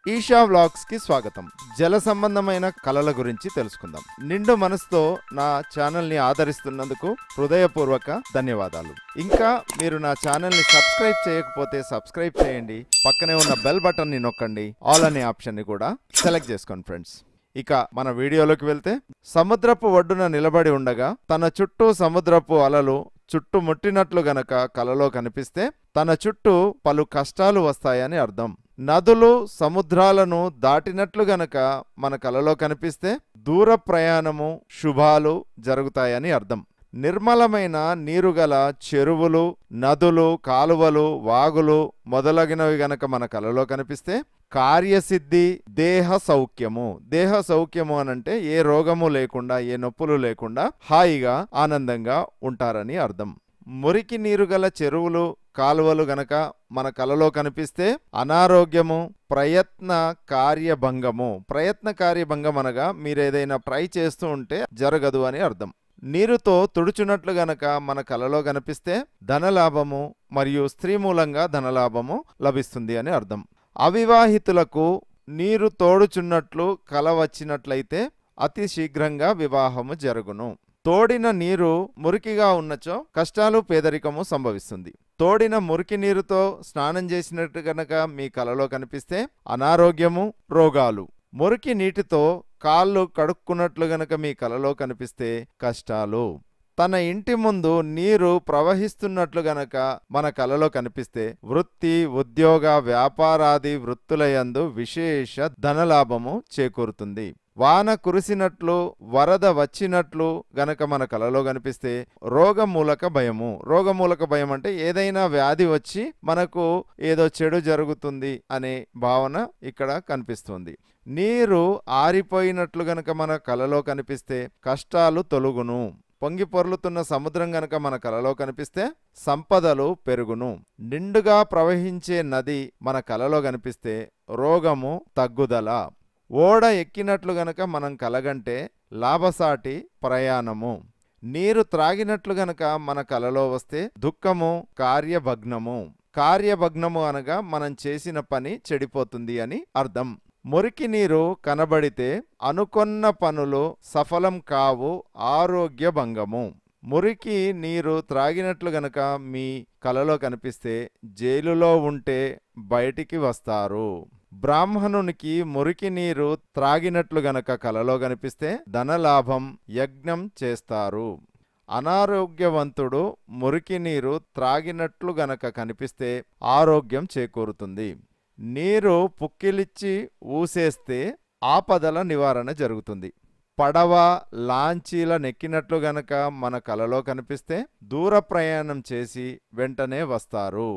Isha vlogs కి స్వాగతం జల సంబంధమైన కళల గురించి తెలుసుకుందాం నిండు మనసుతో నా ఛానల్ ని ఆదరిస్తున్నందుకు హృదయపూర్వక ధన్యవాదాలు ఇంకా మీరు నా ఛానల్ ని సబ్స్క్రైబ్ చేయకపోతే సబ్స్క్రైబ్ చేయండి పక్కనే ఉన్న బెల్ బటన్ ని నొక్కండి ఆల్ అనే ఆప్షన్ ని కూడా సెలెక్ట్ చేసుకోండి ఫ్రెండ్స్ ఇక మన వీడియోలోకి వెళ్తే సముద్రపు ఒడ్డున నిలబడి ఉండగా తన చుట్టూ సముద్రపు అలలు చుట్టుముట్టినట్లు గనక కలలో కనిపిస్తే తన చుట్టూ పలు కష్టాలు వస్తాయని అర్థం నదులు సముద్రాలను దాటినట్లు గనక మన కలలో కనిపిస్తే దూర ప్రయాణము శుభాలు జరుగుతాయని అర్థం నిర్మలమైన నీరుగల చెరువులు నదులు కాలువలు వాగులు మొదలగినవి గనక మన కలలో కనిపిస్తే కార్యసిద్ధి దేహ సౌఖ్యము దేహ సౌఖ్యము అనంటే ఏ రోగము లేకుండా ఏ నొప్పులు లేకుండా హాయిగా ఆనందంగా ఉంటారని అర్థం మురికి నీరు గల చెరువులు కాలువలు గనక మన కలలో కనిపిస్తే అనారోగ్యము ప్రయత్న కార్యభంగము ప్రయత్న కార్యభంగం అనగా మీరేదైనా ట్రై చేస్తూ ఉంటే జరగదు అని అర్థం నీరుతో తుడుచున్నట్లు గనక మన కలలో కనిపిస్తే ధనలాభము మరియు స్త్రీ మూలంగా ధనలాభము లభిస్తుంది అని అర్థం అవివాహితులకు నీరు తోడుచున్నట్లు కల వచ్చినట్లయితే అతి శీఘ్రంగా వివాహము జరుగును తోడిన నీరు మురికిగా ఉన్నచో కష్టాలు పేదరికము సంభవిస్తుంది తోడిన మురికి నీరుతో స్నానం చేసినట్టు గనక మీ కలలో కనిపిస్తే అనారోగ్యము రోగాలు మురికి నీటితో కాళ్ళు కడుక్కున్నట్లు గనక మీ కలలో కనిపిస్తే కష్టాలు తన ఇంటి ముందు నీరు ప్రవహిస్తున్నట్లు గనక మన కలలో కనిపిస్తే వృత్తి ఉద్యోగ వ్యాపారాది వృత్తులయందు విశేష ధనలాభము చేకూరుతుంది వాన కురిసినట్లు వరద వచ్చినట్లు గనక మన కలలో కనిపిస్తే రోగమూలక భయము రోగమూలక భయం అంటే ఏదైనా వ్యాధి వచ్చి మనకు ఏదో చెడు జరుగుతుంది అనే భావన ఇక్కడ కనిపిస్తుంది నీరు ఆరిపోయినట్లు గనక మన కలలో కనిపిస్తే కష్టాలు తొలుగును పొంగి పొర్లుతున్న సముద్రం గనక మన కలలో కనిపిస్తే సంపదలు పెరుగును నిండుగా ప్రవహించే నది మన కలలో కనిపిస్తే రోగము తగ్గుదల ఓడ ఎక్కినట్లు గనక మనం కలగంటే లాభసాటి ప్రయాణము నీరు త్రాగినట్లు గనక మన కలలో వస్తే దుఃఖము కార్యభగ్నము కార్యభగ్నము అనగా మనం చేసిన పని చెడిపోతుంది అని అర్థం మురికి నీరు కనబడితే అనుకొన్న పనులు సఫలం కావు ఆరోగ్య భంగము మురికి నీరు త్రాగినట్లు గనక మీ కలలో కనిపిస్తే జైలులో ఉంటే బయటికి వస్తారు బ్రాహ్మణునికి మురికి నీరు త్రాగినట్లు గనక కలలో కనిపిస్తే ధనలాభం యజ్ఞం చేస్తారు అనారోగ్యవంతుడు మురికి నీరు త్రాగినట్లు గనక కనిపిస్తే ఆరోగ్యం చేకూరుతుంది నీరు పుక్కిలిచ్చి ఊసేస్తే ఆపదల నివారణ జరుగుతుంది పడవ లాంచీల నెక్కినట్లు గనక మన కలలో కనిపిస్తే దూర ప్రయాణం చేసి వెంటనే వస్తారు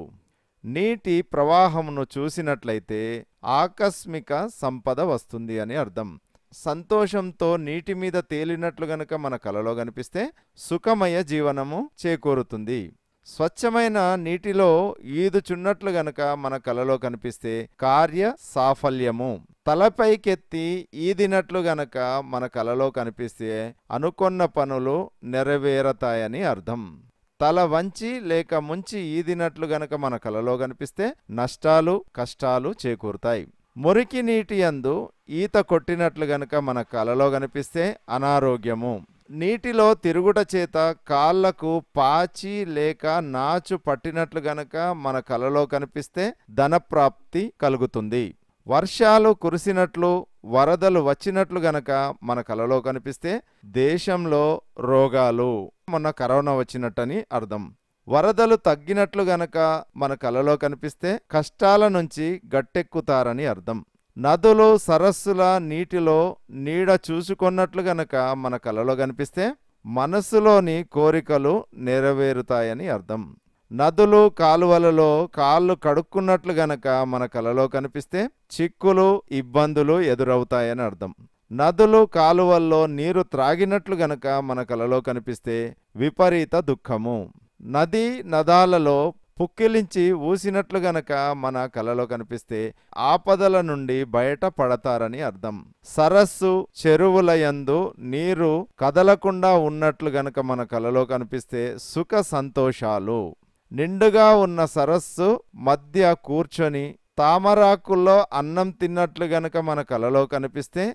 నీటి ప్రవాహమును చూసినట్లయితే ఆకస్మిక సంపద వస్తుంది అని అర్థం సంతోషంతో నీటి మీద తేలినట్లు గనక మన కలలో కనిపిస్తే సుఖమయ జీవనము చేకూరుతుంది స్వచ్ఛమైన నీటిలో ఈదుచున్నట్లు గనక మన కలలో కనిపిస్తే కార్య సాఫల్యము తలపైకెత్తి ఈదినట్లు గనక మన కలలో కనిపిస్తే అనుకొన్న పనులు నెరవేరతాయని అర్థం తల వంచి లేక ముంచి ఈదినట్లు గనక మన కలలో కనిపిస్తే నష్టాలు కష్టాలు చేకూరుతాయి మురికి నీటి యందు ఈత కొట్టినట్లు గనక మన కలలో కనిపిస్తే అనారోగ్యము నీటిలో తిరుగుట చేత కాళ్లకు పాచి లేక నాచు పట్టినట్లు గనక మన కలలో కనిపిస్తే ధనప్రాప్తి కలుగుతుంది వర్షాలు కురిసినట్లు వరదలు వచ్చినట్లు గనక మన కలలో కనిపిస్తే దేశంలో రోగాలు మొన్న కరోనా వచ్చినట్టని అర్థం వరదలు తగ్గినట్లు గనక మన కలలో కనిపిస్తే కష్టాల నుంచి గట్టెక్కుతారని అర్థం నదులు సరస్సుల నీటిలో నీడ చూసుకున్నట్లు గనక మన కలలో కనిపిస్తే మనసులోని కోరికలు నెరవేరుతాయని అర్థం నదులు కాలువలలో కాళ్ళు కడుక్కున్నట్లు గనక మన కలలో కనిపిస్తే చిక్కులు ఇబ్బందులు ఎదురవుతాయని అర్థం నదులు కాలువల్లో నీరు త్రాగినట్లు గనక మన కలలో కనిపిస్తే విపరీత దుఃఖము నది నదాలలో పుక్కిలించి ఊసినట్లు గనక మన కలలో కనిపిస్తే ఆపదల నుండి బయట పడతారని అర్థం సరస్సు చెరువుల యందు నీరు కదలకుండా ఉన్నట్లు గనక మన కలలో కనిపిస్తే సుఖ సంతోషాలు నిండుగా ఉన్న సరస్సు మధ్య కూర్చొని తామరాకుల్లో అన్నం తిన్నట్లు గనక మన కలలో కనిపిస్తే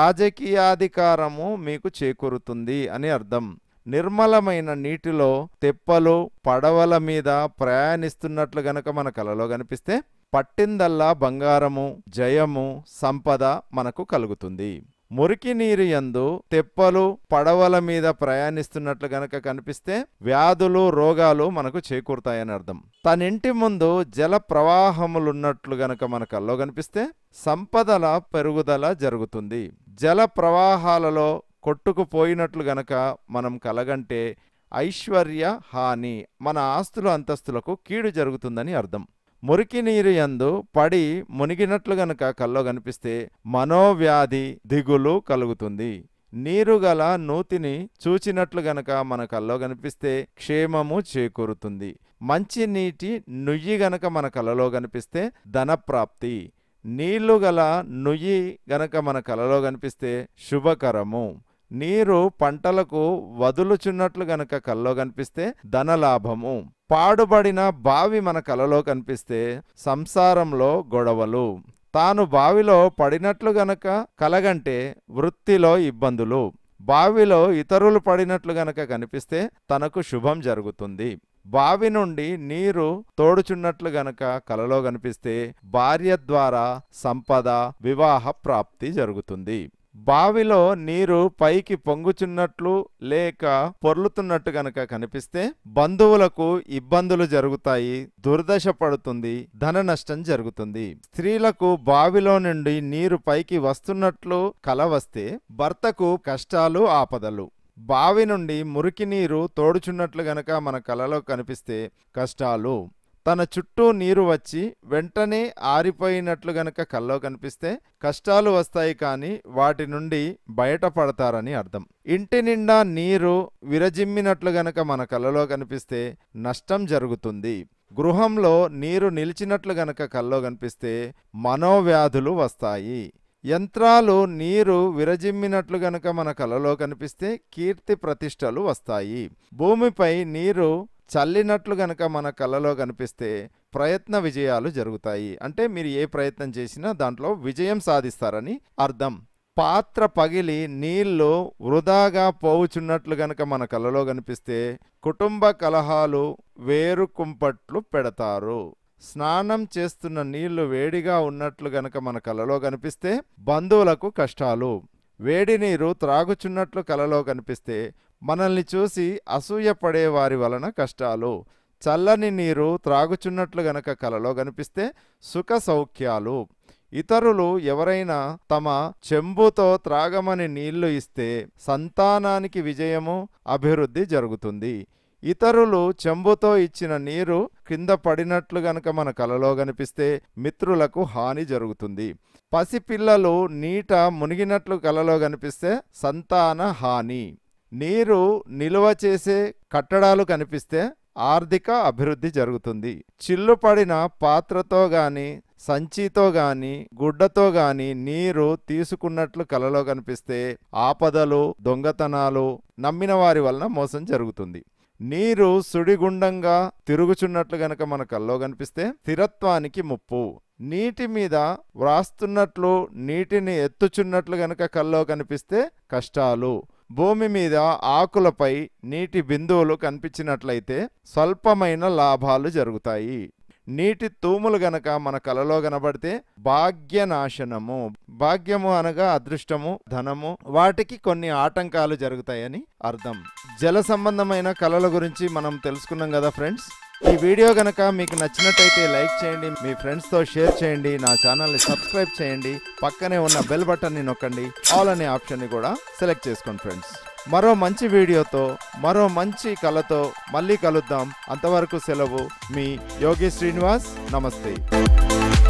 రాజకీయాధికారము మీకు చేకూరుతుంది అని అర్థం నిర్మలమైన నీటిలో తెప్పలు పడవల మీద ప్రయాణిస్తున్నట్లు గనక మన కలలో కనిపిస్తే పట్టిందల్లా బంగారము జయము సంపద మనకు కలుగుతుంది మురికి నీరు యందు తెప్పలు పడవల మీద ప్రయాణిస్తున్నట్లు గనక కనిపిస్తే వ్యాధులు రోగాలు మనకు చేకూరుతాయని అర్థం తన ఇంటి ముందు జల ప్రవాహములున్నట్లు గనక మన కల్లో కనిపిస్తే సంపదల పెరుగుదల జరుగుతుంది జల ప్రవాహాలలో కొట్టుకుపోయినట్లు గనక మనం కలగంటే ఐశ్వర్య హాని మన ఆస్తులు అంతస్తులకు కీడు జరుగుతుందని అర్థం మురికి నీరు యందు పడి మునిగినట్లు గనక కల్లో కనిపిస్తే మనోవ్యాధి దిగులు కలుగుతుంది నీరు గల నూతిని చూచినట్లు గనక మన కల్లో కనిపిస్తే క్షేమము చేకూరుతుంది మంచి నీటి నుయ్యి గనక మన కలలో కనిపిస్తే ధనప్రాప్తి నీళ్లు గల నుయ్యి గనక మన కలలో కనిపిస్తే శుభకరము నీరు పంటలకు వదులుచున్నట్లు గనక కల్లో కనిపిస్తే ధనలాభము పాడుబడిన బావి మన కలలో కనిపిస్తే సంసారంలో గొడవలు తాను బావిలో పడినట్లు గనక కలగంటే వృత్తిలో ఇబ్బందులు బావిలో ఇతరులు పడినట్లు గనక కనిపిస్తే తనకు శుభం జరుగుతుంది బావి నుండి నీరు తోడుచున్నట్లు గనక కలలో కనిపిస్తే భార్య ద్వారా సంపద వివాహ ప్రాప్తి జరుగుతుంది బావిలో నీరు పైకి పొంగుచున్నట్లు లేక పొర్లుతున్నట్టు గనక కనిపిస్తే బంధువులకు ఇబ్బందులు జరుగుతాయి దుర్దశ పడుతుంది ధన నష్టం జరుగుతుంది స్త్రీలకు బావిలో నుండి నీరు పైకి వస్తున్నట్లు కల వస్తే భర్తకు కష్టాలు ఆపదలు బావి నుండి మురికి నీరు తోడుచున్నట్లు గనక మన కలలో కనిపిస్తే కష్టాలు తన చుట్టూ నీరు వచ్చి వెంటనే ఆరిపోయినట్లు గనక కల్లో కనిపిస్తే కష్టాలు వస్తాయి కానీ వాటి నుండి బయటపడతారని అర్థం ఇంటి నిండా నీరు విరజిమ్మినట్లు గనక మన కలలో కనిపిస్తే నష్టం జరుగుతుంది గృహంలో నీరు నిలిచినట్లు గనక కల్లో కనిపిస్తే మనోవ్యాధులు వస్తాయి యంత్రాలు నీరు విరజిమ్మినట్లు గనక మన కలలో కనిపిస్తే కీర్తి ప్రతిష్టలు వస్తాయి భూమిపై నీరు చల్లినట్లు గనక మన కళ్ళలో కనిపిస్తే ప్రయత్న విజయాలు జరుగుతాయి అంటే మీరు ఏ ప్రయత్నం చేసినా దాంట్లో విజయం సాధిస్తారని అర్థం పాత్ర పగిలి నీళ్లు వృధాగా పోవుచున్నట్లు గనక మన కళ్ళలో కనిపిస్తే కుటుంబ కలహాలు వేరు కుంపట్లు పెడతారు స్నానం చేస్తున్న నీళ్లు వేడిగా ఉన్నట్లు గనక మన కలలో కనిపిస్తే బంధువులకు కష్టాలు వేడి నీరు త్రాగుచున్నట్లు కలలో కనిపిస్తే మనల్ని చూసి అసూయ పడే వారి వలన కష్టాలు చల్లని నీరు త్రాగుచున్నట్లు గనక కలలో కనిపిస్తే సుఖ సౌఖ్యాలు ఇతరులు ఎవరైనా తమ చెంబుతో త్రాగమని నీళ్లు ఇస్తే సంతానానికి విజయము అభివృద్ధి జరుగుతుంది ఇతరులు చెంబుతో ఇచ్చిన నీరు కింద పడినట్లు గనక మన కలలో కనిపిస్తే మిత్రులకు హాని జరుగుతుంది పసిపిల్లలు నీట మునిగినట్లు కలలో కనిపిస్తే సంతాన హాని నీరు నిలువ చేసే కట్టడాలు కనిపిస్తే ఆర్థిక అభివృద్ధి జరుగుతుంది చిల్లు పడిన పాత్రతో గాని సంచితో గాని గుడ్డతో గాని నీరు తీసుకున్నట్లు కలలో కనిపిస్తే ఆపదలు దొంగతనాలు నమ్మిన వారి వలన మోసం జరుగుతుంది నీరు సుడిగుండంగా తిరుగుచున్నట్లు గనక మన కల్లో కనిపిస్తే స్థిరత్వానికి ముప్పు నీటి మీద వ్రాస్తున్నట్లు నీటిని ఎత్తుచున్నట్లు గనక కల్లో కనిపిస్తే కష్టాలు భూమి మీద ఆకులపై నీటి బిందువులు కనిపించినట్లయితే స్వల్పమైన లాభాలు జరుగుతాయి నీటి తూములు గనక మన కలలో కనబడితే భాగ్యనాశనము భాగ్యము అనగా అదృష్టము ధనము వాటికి కొన్ని ఆటంకాలు జరుగుతాయని అర్థం జల సంబంధమైన కళల గురించి మనం తెలుసుకున్నాం కదా ఫ్రెండ్స్ ఈ వీడియో గనక మీకు నచ్చినట్టయితే లైక్ చేయండి మీ ఫ్రెండ్స్తో షేర్ చేయండి నా ఛానల్ని సబ్స్క్రైబ్ చేయండి పక్కనే ఉన్న బెల్ బటన్ని నొక్కండి ఆల్ అనే ఆప్షన్ని కూడా సెలెక్ట్ చేసుకోండి ఫ్రెండ్స్ మరో మంచి వీడియోతో మరో మంచి కళతో మళ్ళీ కలుద్దాం అంతవరకు సెలవు మీ యోగి శ్రీనివాస్ నమస్తే